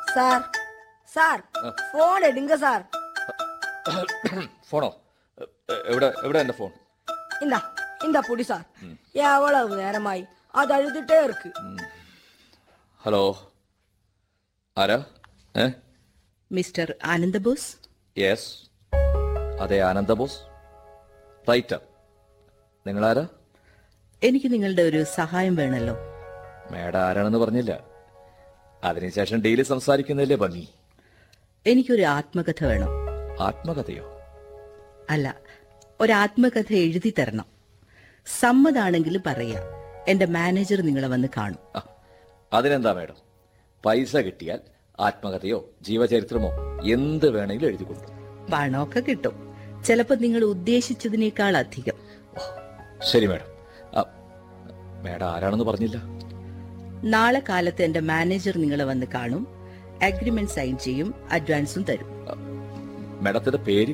Sir sir phone எடுங்க sir ഫോണോ എ- എ- എവിടെ എവിടെ എന്റെ ഫോൺ இந்தா இந்த புடி சார் எவ்வளவு நேரமாய் அது அழுதுட்டே இருக்கு ഹലോ ആരാ ഏ മിസ്റ്റർ ആനന്ദബോസ് യെസ് അതെ ആനന്ദ ബോസ് റൈറ്റർ നിങ്ങളാരാ എനിക്ക് നിങ്ങളുടെ ഒരു സഹായം വേണമല്ലോ മേഡം ആരാണെന്ന് പറഞ്ഞില്ല അതിനുശേഷം ഡെയിലി സംസാരിക്കുന്നതിലെ ഭംഗി എനിക്കൊരു ആത്മകഥ വേണം ആത്മകഥയോ അല്ല ഒരു ആത്മകഥ എഴുതി തരണം സമ്മതാണെങ്കിൽ പറയാം എന്റെ മാനേജർ നിങ്ങളെ വന്ന് കാണും ആ, അതിനെന്താ മേഡം പൈസ കിട്ടിയാൽ ആത്മകഥയോ ജീവചരിത്രമോ എന്ത് വേണമെങ്കിലും എഴുതി കൊടുക്കും പണമൊക്കെ കിട്ടും ചിലപ്പോ നിങ്ങൾ ഉദ്ദേശിച്ചതിനേക്കാൾ അധികം ഓ, ശരി മേഡം ആ, മേഡം ആരാണെന്ന് പറഞ്ഞില്ല നാളെ കാലത്ത് എന്റെ മാനേജർ നിങ്ങളെ വന്ന് കാണും അഗ്രിമെന്റ് സൈൻ ചെയ്യും അഡ്വാൻസും തരും മേഡത്തിന്റെ പേര്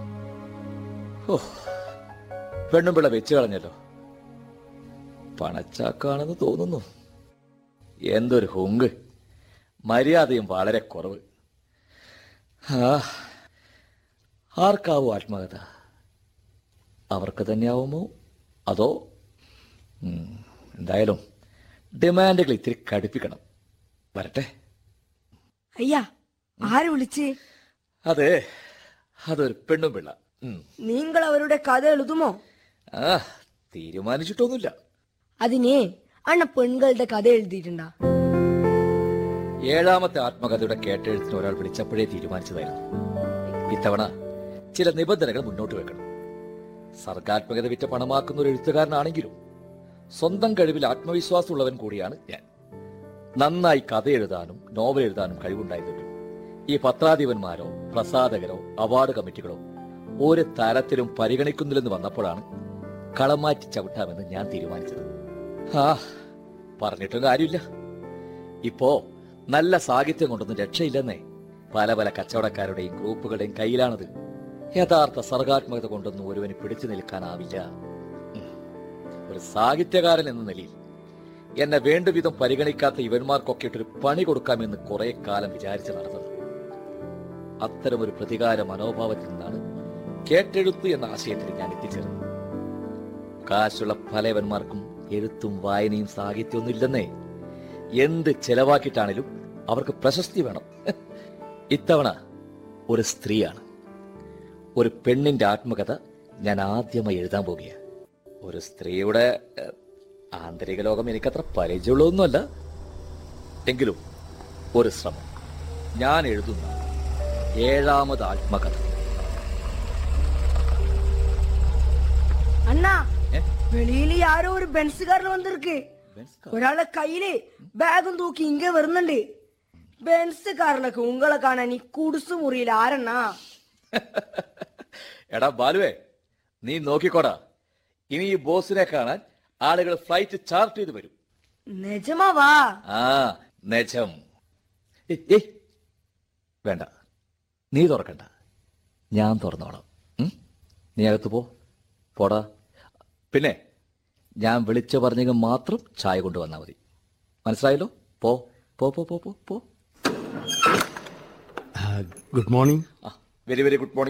ഓ പെണ്ണുമ്പിള്ള വെച്ച് കളഞ്ഞല്ലോ പണച്ചാക്കാണെന്ന് തോന്നുന്നു എന്തൊരു ഹുങ്ക് മര്യാദയും വളരെ കുറവ് ആ ആർക്കാവോ ആത്മകഥ അവർക്ക് തന്നെയാവുമോ അതോ ഉം, എന്തായാലും ഡിമാൻഡുകൾ ഇത്തിരി കടുപ്പിക്കണം വരട്ടെ ஐயா ஆறு விളിച്ച് അതെ അതൊരു പെണ്ണും പിള്ള ഉം. നിങ്ങൾ അവരുടെ കഥ എഴുതുമോ ആ തീരുമാനിച്ചിട്ടൊന്നുമില്ല അതിനെ അണ്ണ പെൺകളുടെ കഥ എഴുതിയിട്ടുണ്ടാ ഏഴാമത്തെ ആത്മകഥയുടെ കേട്ടെഴുത്തിന് ഒരാൾ വിളിച്ചപ്പോഴേ തീരുമാനിച്ചതായിരുന്നു ഇത്തവണ ചില നിബന്ധനകൾ മുന്നോട്ട് വെക്കണം സർഗാത്മകത വിറ്റ പണമാക്കുന്ന ഒരു എഴുത്തുകാരനാണെങ്കിലും സ്വന്തം കഴിവിൽ ആത്മവിശ്വാസമുള്ളവൻ കൂടിയാണ് ഞാൻ നന്നായി കഥ എഴുതാനും നോവൽ എഴുതാനും കഴിവുണ്ടായിരുന്നു ഈ പത്രാധിപന്മാരോ പ്രസാധകരോ അവാർഡ് കമ്മിറ്റികളോ ഒരു തരത്തിലും പരിഗണിക്കുന്നില്ലെന്ന് വന്നപ്പോഴാണ് കളം മാറ്റി ചവിട്ടാമെന്ന് ഞാൻ തീരുമാനിച്ചത് ആ പറഞ്ഞിട്ടും കാര്യമില്ല ഇപ്പോ നല്ല സാഹിത്യം കൊണ്ടൊന്നും രക്ഷയില്ലെന്നേ പല പല കച്ചവടക്കാരുടെയും ഗ്രൂപ്പുകളുടെയും കയ്യിലാണത് യഥാർത്ഥ സർഗാത്മകത കൊണ്ടൊന്നും ഒരുവന് പിടിച്ചു നിൽക്കാനാവില്ല ഉം. ഒരു സാഹിത്യകാരൻ എന്ന നിലയിൽ എന്നെ വേണ്ടുവിധം പരിഗണിക്കാത്ത ഇവന്മാർക്കൊക്കെ ഇട്ടൊരു പണി കൊടുക്കാമെന്ന് കുറെ കാലം വിചാരിച്ചു നടന്നത് അത്തരമൊരു പ്രതികാര മനോഭാവത്തിൽ നിന്നാണ് കേട്ടെഴുത്ത് എന്ന ആശയത്തിൽ ഞാൻ എത്തിച്ചേർന്നത് കാശുള്ള പലവന്മാർക്കും എഴുത്തും വായനയും സാഹിത്യമൊന്നും ഇല്ലെന്നേ എന്ത് ചെലവാക്കിയിട്ടാണേലും അവർക്ക് പ്രശസ്തി വേണം ഇത്തവണ ഒരു സ്ത്രീയാണ് ഒരു പെണ്ണിന്റെ ആത്മകഥ ഞാൻ ആദ്യമായി എഴുതാൻ പോകുകയാണ് ഒരു സ്ത്രീയുടെ ഏഹ്, ആന്തരിക ലോകം എനിക്കത്ര പരിചയമുള്ളതൊന്നുമല്ല എങ്കിലും ഒരു ശ്രമം ഞാൻ എഴുതുന്ന ഏഴാമത് ആത്മകഥ அண்ணா ഏ? വെളിയിൽ யாரோ ഒരു ബെൻസുകാരൻ വന്നിருக்கு ബെൻസ് ഒരാളെ കയ്യില് ബാഗും തൂക്കി ഇങ്ങ വരുന്നുണ്ട് ബെൻസ് കാറിലൊക്കെ ഉങ്ങളെ കാണാൻ ഈ കുടുസു മുറിയിൽ ആരെണ്ണാ എടാ ബാലുവേ നീ നോക്കിക്കോടാ ഇനി ഈ ബോസിനെ കാണാൻ ആളുകൾ ഫ്ലൈറ്റ് ചാർട്ട് ചെയ്ത് വരും നിജമാവാ ആ നെജം ഏയ്, ഏയ്. വേണ്ട നീ തുറക്കണ്ട ഞാൻ തുറന്നോളാം ഉം? നീ അകത്ത് പോ പോടാ പിന്നെ ഞാൻ വിളിച്ചു പറഞ്ഞെങ്കിൽ മാത്രം ചായ കൊണ്ടുവന്നാൽ മതി മനസ്സിലായല്ലോ പോ പോ പോ പോ പോ പോ ഗുഡ് മോർണിംഗ് ആ വെരി വെരി ഗുഡ് മോർണിംഗ്